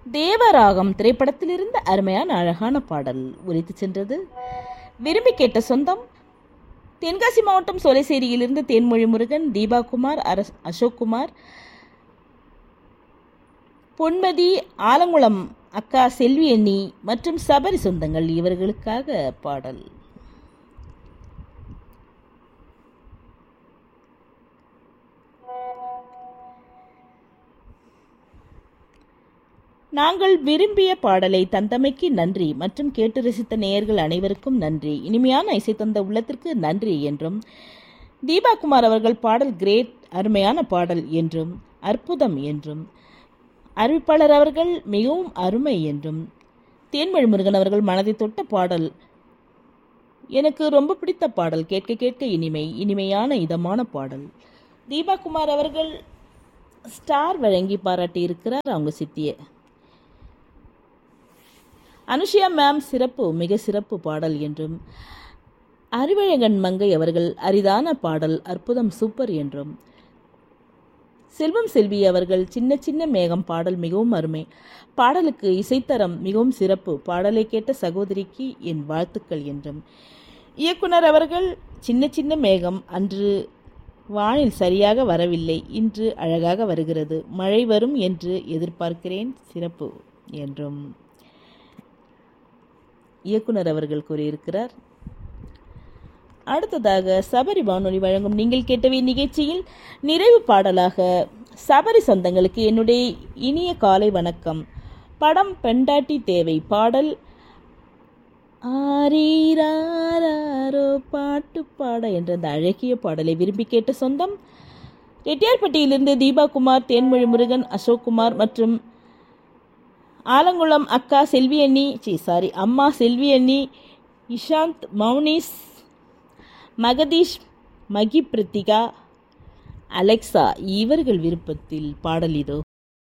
தேவராகம் திரைப்படத்திலிருந்து அருமையான அழகான பாடல் ஒலித்து சென்றது விரும்பி கேட்ட சொந்தம் தென்காசி மாவட்டம் சோலைசேரியிலிருந்து தேன்மொழி முருகன் தீபா குமார் அரஸ் அசோக்குமார் பொன்மதி ஆலங்குளம் அக்கா செல்வி அண்ணி மற்றும் சபரி சொந்தங்கள் இவர்களுக்காக பாடல் நாங்கள் விரும்பிய பாடலை தந்தமைக்கு நன்றி மற்றும் கேட்டு ரசித்த நேயர்கள் அனைவருக்கும் நன்றி இனிமையான இசை தந்த உள்ளத்திற்கு நன்றி என்றும் தீபாகுமார் அவர்கள் பாடல் கிரேட் அருமையான பாடல் என்றும் அற்புதம் என்றும் அறிவிப்பாளர் அவர்கள் மிகவும் அருமை என்றும் தேன்மொழி முருகன் அவர்கள் மனதை தொட்ட பாடல் எனக்கு ரொம்ப பிடித்த பாடல் கேட்க கேட்க இனிமை இனிமையான இதமான பாடல் தீபாகுமார் அவர்கள் ஸ்டார் வழங்கி பாராட்டி இருக்கிறார் அவங்க சித்தியை அனுஷியா மேம் சிறப்பு மிக சிறப்பு பாடல் என்றும் அறிவழகன் மங்கை அவர்கள் அரிதான பாடல் அற்புதம் சூப்பர் என்றும் செல்வம் செல்வி அவர்கள் சின்ன சின்ன மேகம் பாடல் மிகவும் அருமை பாடலுக்கு இசைத்தரம் மிகவும் சிறப்பு பாடலை கேட்ட சகோதரிக்கு என் வாழ்த்துக்கள் என்றும் இயக்குனர் அவர்கள் சின்ன சின்ன மேகம் அன்று வானில் சரியாக வரவில்லை இன்று அழகாக வருகிறது மழை வரும் என்று எதிர்பார்க்கிறேன் சிறப்பு என்றும் இயக்குனர் அவர்கள் கூறியிருக்கிறார் அடுத்ததாக சபரி வானொலி வழங்கும் நீங்கள் கேட்டவை நிகழ்ச்சியில் நிறைவு பாடலாக சபரி சொந்தங்களுக்கு என்னுடைய இனிய காலை வணக்கம் படம் பெண்டாட்டி தேவை பாடல் ஆரீராரோ பாட்டு பாட என்ற அந்த அழகிய பாடலை விரும்பி கேட்ட சொந்தம் ரெட்டியார்பட்டியிலிருந்து தீபாகுமார் தேன்மொழி முருகன் அசோக்குமார் மற்றும் ஆலங்குளம் அக்கா செல்வி அண்ணி சி சாரி அம்மா செல்வி அண்ணி இஷாந்த் மௌனிஸ் மகதீஷ் மகி பிரித்திகா அலெக்சா இவர்கள் விருப்பத்தில் பாடல் இதோ